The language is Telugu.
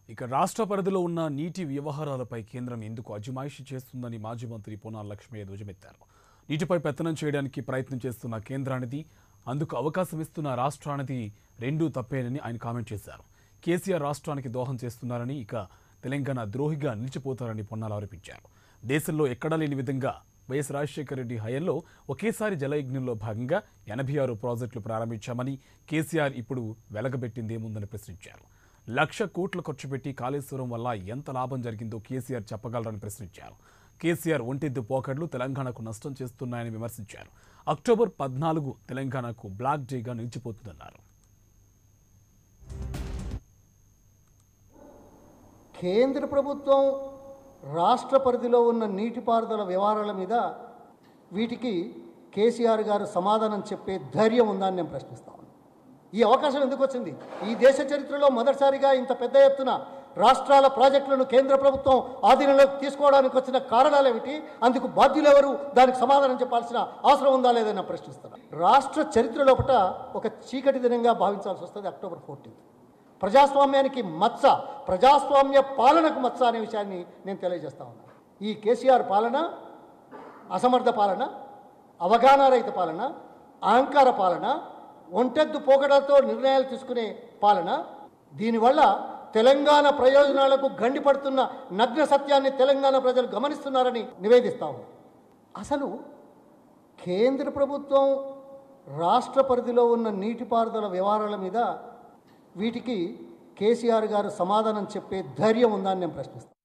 ఇక రాష్ట్ర పరిధిలో ఉన్న నీటి వ్యవహారాలపై కేంద్రం ఎందుకు అజమాయిషీ చేస్తుందని మాజీ మంత్రి పొన్నాల లక్ష్మయ్య ధ్వజమెత్తారు నీటిపై పెత్తనం చేయడానికి ప్రయత్నం చేస్తున్న కేంద్రానిది అందుకు అవకాశం ఇస్తున్న రాష్ట్రానిది రెండూ తప్పేనని ఆయన కామెంట్ చేశారు కేసీఆర్ రాష్ట్రానికి దోహం చేస్తున్నారని ఇక తెలంగాణ ద్రోహిగా నిలిచిపోతారని పొన్నాల ఆరోపించారు దేశంలో ఎక్కడా లేని విధంగా వైఎస్ రాజశేఖర రెడ్డి హయాంలో ఒకేసారి జలయజ్ఞంలో భాగంగా ఎనభై ఆరు ప్రాజెక్టులు ప్రారంభించామని కేసీఆర్ ఇప్పుడు వెలగబెట్టిందేముందని ప్రశ్నించారు లక్ష కోట్లు ఖర్చు పెట్టి కాళేశ్వరం వల్ల ఎంత లాభం జరిగిందో కేసీఆర్ చెప్పగలరని ప్రశ్నించారు కేసీఆర్ ఒంటెద్దు పోకడ్లు తెలంగాణకు నష్టం చేస్తున్నాయని విమర్శించారు అక్టోబర్ పద్నాలుగు తెలంగాణకు బ్లాక్ డేగా నిలిచిపోతుందన్నారు కేంద్ర ప్రభుత్వం రాష్ట్ర పరిధిలో ఉన్న నీటిపారుదల వ్యవహారాల మీద వీటికి కేసీఆర్ గారు సమాధానం చెప్పే ధైర్యం ఉందని నేను ప్రశ్నిస్తా ఉన్నాను ఈ అవకాశం ఎందుకు వచ్చింది ఈ దేశ చరిత్రలో మొదటిసారిగా ఇంత పెద్ద ఎత్తున రాష్ట్రాల ప్రాజెక్టులను కేంద్ర ప్రభుత్వం ఆధీనంలోకి తీసుకోవడానికి వచ్చిన కారణాలు ఏమిటి అందుకు బాధ్యులు ఎవరు దానికి సమాధానం చెప్పాల్సిన అవసరం ఉందా లేదని నేను ప్రశ్నిస్తున్నాను రాష్ట్ర చరిత్ర లోపల ఒక చీకటి దినంగా భావించాల్సి వస్తుంది అక్టోబర్ ఫోర్టీన్త్ ప్రజాస్వామ్యానికి మచ్చ ప్రజాస్వామ్య పాలనకు మచ్చ అనే విషయాన్ని నేను తెలియజేస్తా ఉన్నాను ఈ కేసీఆర్ పాలన అసమర్థ పాలన అవగాహన రహిత పాలన అహంకార పాలన ఒంటెద్దు పోకడలతో నిర్ణయాలు తీసుకునే పాలన దీనివల్ల తెలంగాణ ప్రయోజనాలకు గండిపడుతున్న నగ్న సత్యాన్ని తెలంగాణ ప్రజలు గమనిస్తున్నారని నివేదిస్తా ఉన్నాను అసలు కేంద్ర ప్రభుత్వం రాష్ట్ర పరిధిలో ఉన్న నీటిపారుదల వ్యవహారాల మీద వీటికి కేసీఆర్ గారు సమాధానం చెప్పే ధైర్యం ఉందని నేను ప్రశ్నిస్తాను